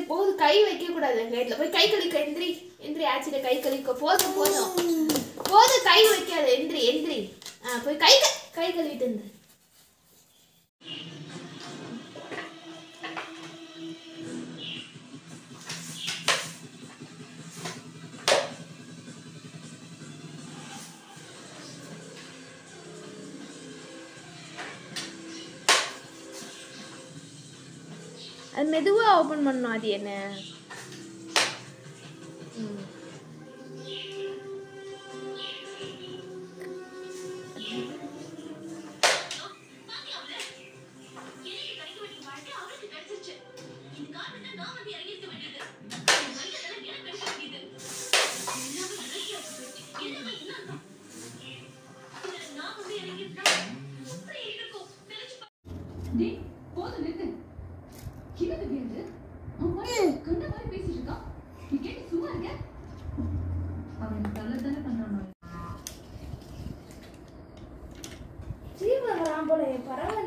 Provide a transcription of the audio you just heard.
போது கை வைக்க கூடாது வெங்காயத்துல போய் கை கழிக்க எந்திரி எந்திரி ஆச்சிட்ட கை கழிக்க போதும் போதும் போதும் கை வைக்காத எந்திரி எந்திரி ஆ போய் கை க- கை கழுவிட்டு இருந்து அது மெதுவா ஓபன் பண்ணணும் அது என்ன ம். டேய், போதும் நிறுத்து. என்னது இது? அம்மா, கண்ட மாதிரி பேசிட்டு இருக்கா. நீ கேட்டு சும்மா இருக்க? அவன் எனக்கு நல்லதுதானே பண்றானோ? சீவன் வரான் போல பரவாயில்ல